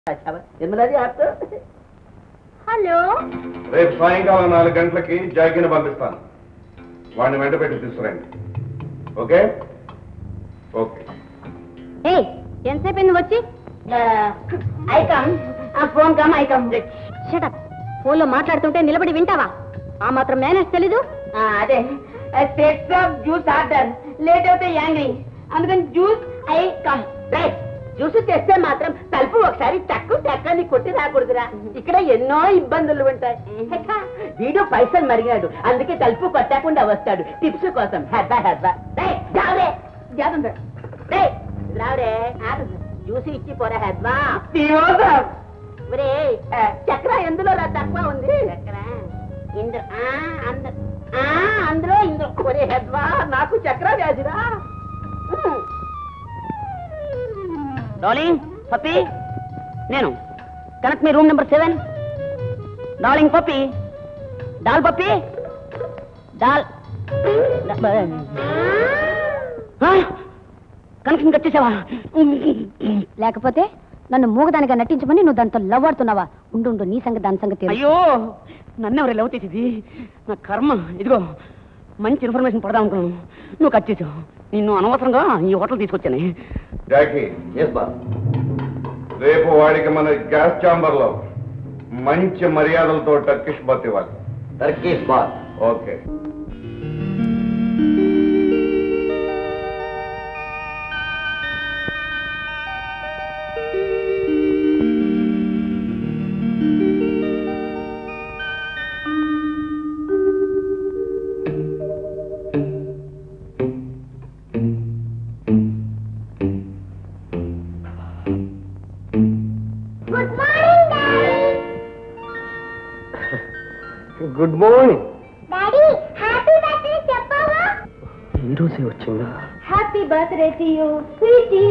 निर्मला जी आप तो హలో రేపు సాయంకాలం నాలుగు గంటలకి జాకీని పంపిస్తాను వాడిని వెంట పెట్టి తీసుకురండి ఓకే ఓకే ఏ ఎంతసేపు అయింది వచ్చి आई कम फोन कम आई कम షటప్ ఫోన్లో మాట్లాడుతుంటే నిలబడి వింటావా ఆ మాత్రం మేనేజ్ తెలీదు అదే takes off juice order late అవుతే యాంగ్రీ అందుకని juice I come right juice తెస్తే మాత్రం తలుపు ఒకసారి టక్కు టక్కని కొట్టి రాకూడదురా ఇక్కడ ఎన్నో ఇబ్బందులు ఉంటాయి హెక్క, వీడు పైసలు మరిగాడు అందుకే తలుపు కొట్టకుండా వస్తాడు టిప్స్ కోసం హెద్దా హెద్దా రేయ్, జావే జాదుందా రే రావడే జ్యూస్ ఇచ్చి పోరా హెద్వా ఒరే చక్ర ఎందులో రా తక్కువ ఉంది చక్ర ఇందు ఆ, అంద- ఆ, అందులో ఇందు ఒరే హెద్వా నాకు చక్ర వ్యాధిరా ఉమ్. డార్లింగ్ పప్పి నేను connect me room number seven darling puppy doll puppy doll connection వచ్చేసావా లేకపోతే నన్ను మూగదానిగా నటించమని నువ్వు దాంతో లవ్ ఆడుతున్నావా ఉండు ఉండు నీ సంగతి దాని సంగతి అయ్యో నన్ను ఎవరు లవ్ చేసేది నా కర్మ ఇదిగో మంచి ఇన్ఫర్మేషన్ పడదాం అనుకున్నాను నువ్వు కట్ చేసావు నిన్ను అనవసరంగా ఈ హోటల్ తీసుకొచ్చాను జాకీ ఎస్ బాస్ రేపు వాడికి మన గ్యాస్ ఛాంబర్ లో మంచి మర్యాదలతో టర్కిష్ బత్ ఇవ్వాలి Turkish bath okay good morning daddy good morning daddy happy birthday చెప్పావా ఈ రోజే వచ్చిందా happy birthday to you sweetie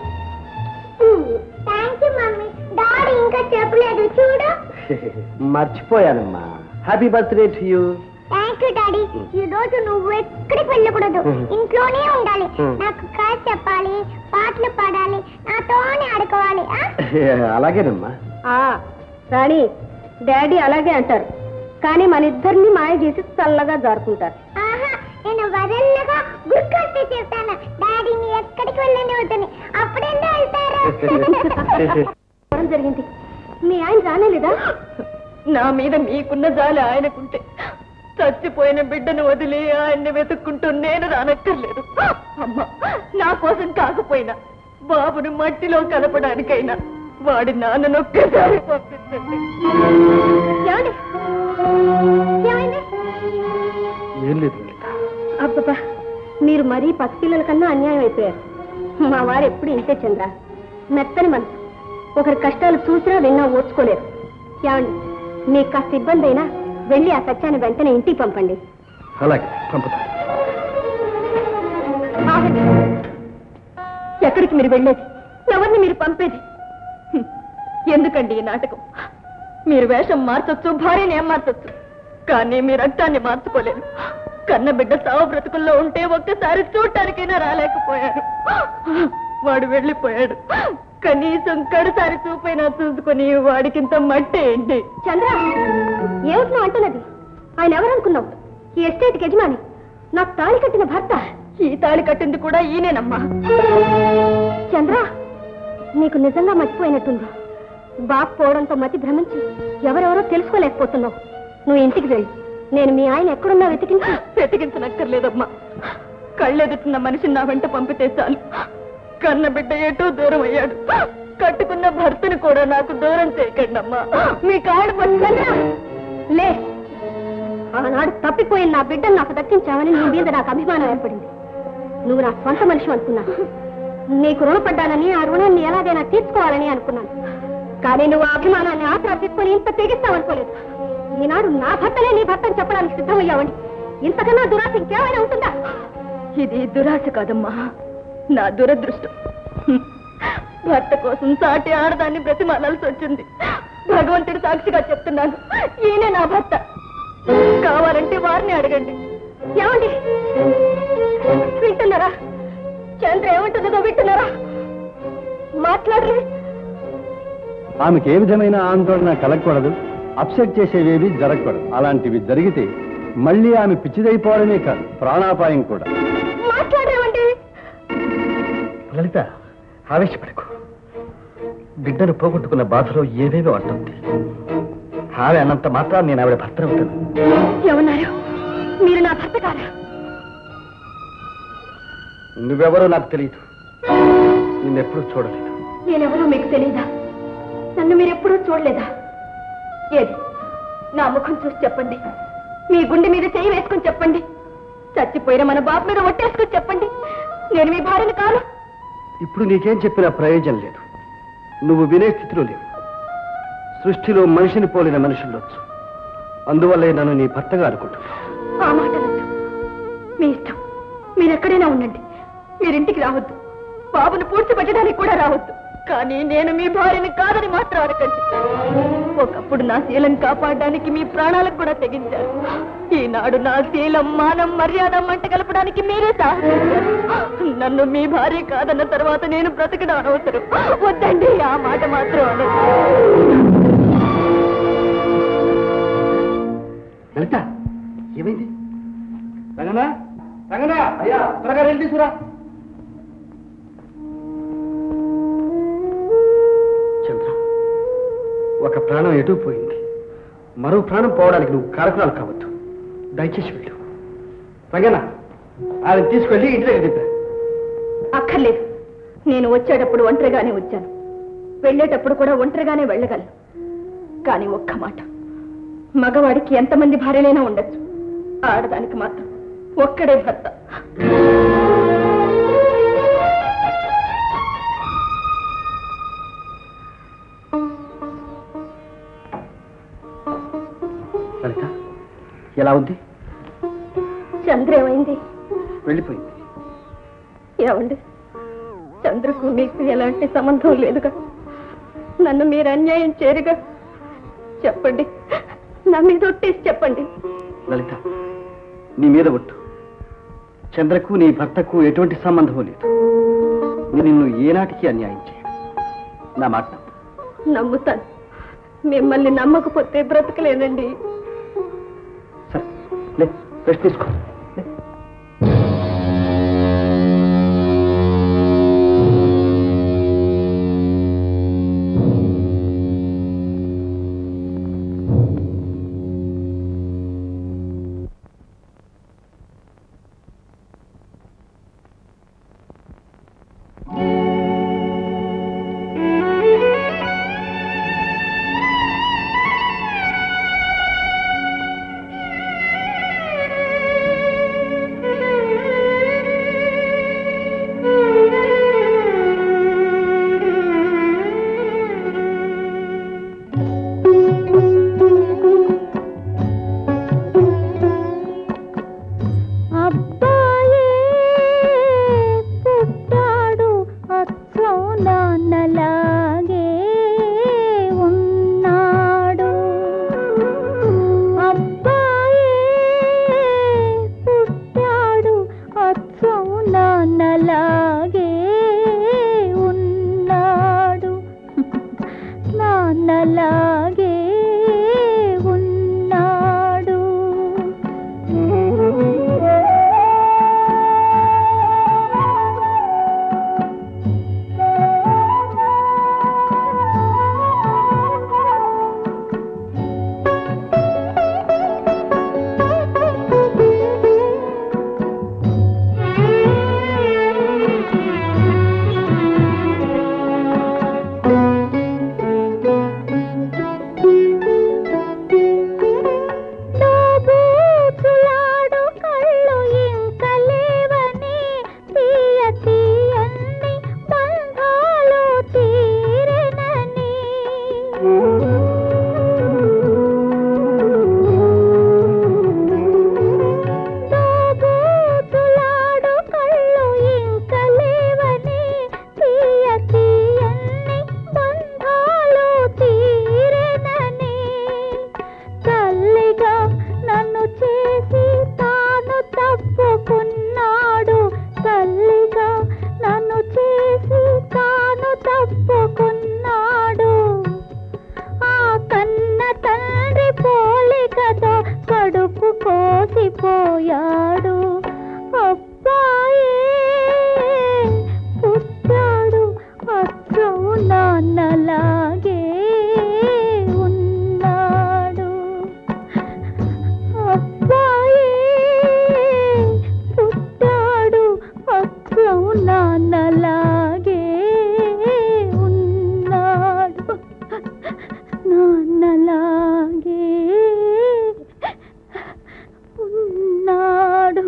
thank you mummy daddy ఇంకా చెప్పలేదు చూడు మర్చిపోయానమ్మా happy birthday to you thank you daddy ఈ రోజు నువ్వు ఎక్కడికి వెళ్ళకూడదు ఇంట్లోనే ఉండాలి నాకు కథ చెప్పాలి పాటలు పాడాలి నాతోనే ఆడుకోవాలి అలాగేనమ్మా రాణి డాడీ అలాగే అంటారు కానీ మన ఇద్దరిని మాయ చేసి చల్లగా జారుకుంటారు ఆహా నేను వరల్లగా గుర్కొస్తే చెప్తాను డాడీని ఎక్కడికి వెళ్ళండి వద్దని అప్పుడెందో వెళ్తారు జరిగింది మీ ఆయన రానేలేదా నా మీద మీకున్న జాలి ఆయనకుంటే చచ్చిపోయిన బిడ్డను వదిలి ఆయన్ని వెతుక్కుంటూ నేను రానక్కర్లేదు అమ్మ నా కోసం కాకపోయినా బాబుని మట్టిలో కలపడానికైనా వాడి నాన్నను ఒక్కసారి పంపించండి ఏమండి ఏమైంది ఏం లేదు లలిత అబ్బబ్బా మీరు మరీ పసిపిల్లల కన్నా అన్యాయం అయిపోయారు మా వారు ఎప్పుడు ఇంతే చంద్ర మెత్తని మనసు ఒకరి కష్టాలు చూసినా విన్నా ఓర్చుకోలేరు ఏమండి మీకు కాస్త ఇబ్బంది అయినా వెళ్ళి ఆ సత్యాన్ని వెంటనే ఇంటికి పంపండి అలాగే పంపుతా ఆగండి. ఎక్కడికి మీరు వెళ్ళేది ఎవరిని మీరు పంపేది హ్మ్. ఎందుకండి ఈ నాటకం మీరు వేషం మార్చొచ్చు భార్యని ఏం మార్చొచ్చు కానీ మీ రక్తాన్ని మార్చుకోలేరు కన్న బిడ్డ సావు బ్రతుకుల్లో ఉంటే ఒక్కసారి చూడటానికైనా రాలేకపోయారు వాడు వెళ్ళిపోయాడు కనీసం కడసారి చూపైనా చూసుకొని వాడికింత మట్టి ఏంటి చంద్ర ఏమిటి నువ్వు అంటున్నది ఆయన ఎవరనుకున్నావు ఈ ఎస్టేట్ యజమాని నాకు తాళి కట్టిన భర్త ఈ తాళి కట్టింది కూడా ఈయనేనమ్మా చంద్ర నీకు నిజంగా మర్చిపోయినట్టుంది బాబు పోవడంతో మతి భ్రమించి ఎవరెవరో తెలుసుకోలేకపోతున్నావు నువ్వు ఇంటికి వెళ్ళు నేను మీ ఆయన ఎక్కడున్నా వెతికించి వెతికించనక్కర్లేదమ్మా కళ్ళెదుటిన మనిషిని నా వెంట పంపితే చాలు కన్న బిడ్డ ఎటో దూరం అయ్యాడు కట్టుకున్న భర్తను కూడా నాకు దూరం చేయకండి అమ్మా మీ కాడు చంద్ర లే ఆనాడు తప్పిపోయిన నా బిడ్డను నాకు దక్కించావని నీ మీద నాకు అభిమానం ఏర్పడింది నువ్వు నా సొంత మనిషి అనుకున్నాను నీకు రుణపడ్డానని ఆ రుణాన్ని ఎలాగైనా తీర్చుకోవాలని అనుకున్నాను కానీ నువ్వు ఆ అభిమానాన్ని ఆసరా తీసుకొని ఇంత తెగిస్తావనుకోలేదు ఈనాడు నా భర్తనే నీ భర్తను చెప్పడానికి సిద్ధమయ్యావని ఇంతకన్నా దురాశ ఇంకేమైనా ఉంటుందా ఇది దురాశ కాదమ్మా నా దురదృష్టం హ్మ్. భర్త కోసం సాటి ఆడదాన్ని బ్రతిమాలాల్సి వచ్చింది భగవంతుడి సాక్షిగా చెప్తున్నాను ఈయనే నా భర్త కావాలంటే వారిని అడగండి ఏమండి వింటున్నారా చంద్ర ఏమంటున్నదో వింటున్నారా మాట్లాడలే ఆమెకి ఏ విధమైన ఆందోళన కలగకూడదు అప్సెట్ చేసేవేవి జరగకూడదు అలాంటివి జరిగితే మళ్ళీ ఆమె పిచ్చిదైపోవడమే కాదు ప్రాణాపాయం కూడా మాట్లాడేవండి లలిత ఆవేశపడకు బిడ్డను పోగొట్టుకున్న బాధలో ఏవేవో అంటుంది ఆమె అన్నంత మాత్రం నేను ఆవిడ భర్త అవుతాను ఏమన్నారు మీరు నా భర్త కారా నువ్వెవరో నాకు తెలియదు నిన్నెప్పుడూ చూడలేదు నేనెవరో మీకు తెలీదా నన్ను మీరు ఎప్పుడూ చూడలేదా ఏది నా ముఖం చూసి చెప్పండి మీ గుండె మీద చేయి వేసుకుని చెప్పండి చచ్చిపోయిన మన బాబు మీద ఒట్టేసుకుని చెప్పండి నేను మీ భార్యను కాను ఇప్పుడు నీకేం చెప్పినా ప్రయోజనం లేదు నువ్వు వినే స్థితిలో లేవు సృష్టిలో మనిషిని పోలిన మనుషుల్లోచ్చు అందువల్లే నన్ను నీ భర్తగా అనుకుంటున్నావు ఆ మాటలొద్దు మీ ఇష్టం మీరు ఎక్కడైనా ఉండండి మీరింటికి రావద్దు బాబును పూడ్చిపెట్టడానికి కూడా రావద్దు కానీ నేను మీ భార్యని కాదని మాత్రం అనకండి ఒకప్పుడు నా శీలం కాపాడడానికి మీ ప్రాణాలకు కూడా తెగించారు ఈనాడు నా శీలం మానం మర్యాద మంట కలపడానికి మీరే సాహసించారు నన్ను మీ భార్య కాదన్న తర్వాత నేను బ్రతకడం అనవసరం వద్దండి ఆ మాట మాత్రం అనొద్దు లలిత ఏమైంది రంగనా రంగనా అయ్యా త్వరగా వెళ్ళి తీసుకురా చంద్ర ఒక ప్రాణం ఎటు పోయింది మరో ప్రాణం పోవడానికి నువ్వు కారకురాలు కావద్దు దయచేసి వెళ్ళు రంగనా ఆయన తీసుకెళ్ళి ఇంటి దగ్గర దింపా అక్కర్లేదు నేను వచ్చేటప్పుడు ఒంటరిగానే వచ్చాను వెళ్ళేటప్పుడు కూడా ఒంటరిగానే వెళ్ళగలను కానీ ఒక్క మాట మగవాడికి ఎంతమంది భార్యలైనా ఉండొచ్చు ఆడదానికి మాత్రం ఒక్కడే భర్త లలిత ఎలా ఉంది చంద్ర ఏమైంది వెళ్ళిపోయింది ఏమండి చంద్రకు మీకు ఎలాంటి సంబంధం లేదుగా నన్ను మీరు అన్యాయం చేరుగా చెప్పండి నా మీద ఒట్టేసి చెప్పండి లలిత నీ మీద ఒట్టు చంద్రకు నీ భర్తకు ఎటువంటి సంబంధం లేదు నేను నిన్ను ఏనాటికి అన్యాయం చేయను నా మాట నమ్ము. నమ్ముతాను మిమ్మల్ని నమ్మకపోతే బ్రతకలేనండి సరే లే రెస్ట్ తీసుకో లే. అబ్బాయే పుట్టాడు అచ్చం నాన్నలాగే ఉన్నాడు అబ్బాయే పుట్టాడు అచ్చం నాన్నలాగే ఉన్నాడు నాన్నలాగే ఉన్నాడు దోబూచులాడు కళ్ళు ఇంక లేవని తీయ తీయన్ని బంధాలు తీరెనని దోబూచులాడు కళ్ళు ఇంక లేవని తీయ తీయన్ని బంధాలు తీరెనని తల్లిగా నన్ను చేసి తాను తప్పుకున్నాడు తల్లిగా నన్ను చేసి తాను తప్పుకున్నాడు పోయాడు అబ్బాయే పుట్టాడు అచ్చం నాన్నలాగే ఉన్నాడు అబ్బాయే పుట్టాడు అచ్చం నాన్నలాగే ఉన్నాడు నాన్నలాగే ఉన్నాడు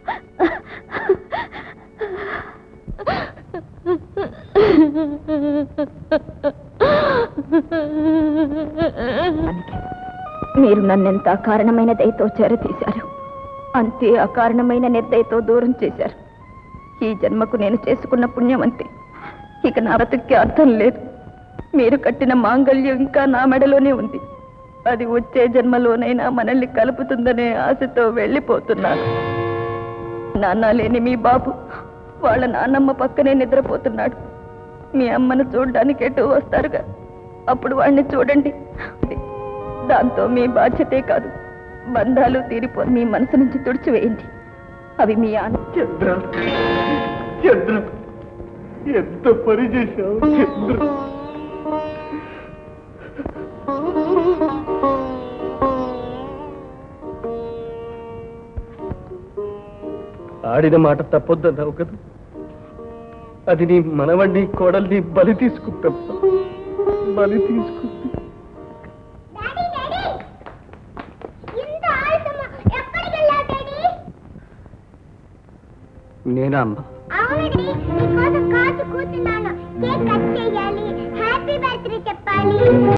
మీరు నన్నెంత అకారణమైన దయతో చేరతీశారు అంతే అకారణమైన నిర్దయతో దూరం చేశారు ఈ జన్మకు నేను చేసుకున్న పుణ్యం అంతే ఇక నా బ్రతుక్కి అర్థం లేదు మీరు కట్టిన మాంగళ్యం ఇంకా నా మెడలోనే ఉంది అది వచ్చే జన్మలోనైనా మనల్ని కలుపుతుందనే ఆశతో వెళ్ళిపోతున్నాను నాన్న లేని మీ బాబు వాళ్ళ నాన్నమ్మ పక్కనే నిద్రపోతున్నాడు మీ అమ్మను చూడడానికి ఎటు వస్తారుగా అప్పుడు వాడిని చూడండి దాంతో మీ బాధ్యతే కాదు బంధాలు తీరిపో మీ మనసు నుంచి తుడిచివేయండి అవి మీ ఆన చంద్ర చంద్ర ఎంత పని చేశావు చంద్ర ఆడిన మాట తప్పొద్దన్నావు కదా అది నీ మనవణ్ణి కోడల్ని బలి తీసుకుంటాం బలి తీసుకుంటా నేనా అమ్మా అవునండి మీకోసం కాచు కూర్చున్నాను కేక్ కట్ చేయాలి హ్యాపీ బర్త్డే చెప్పాలి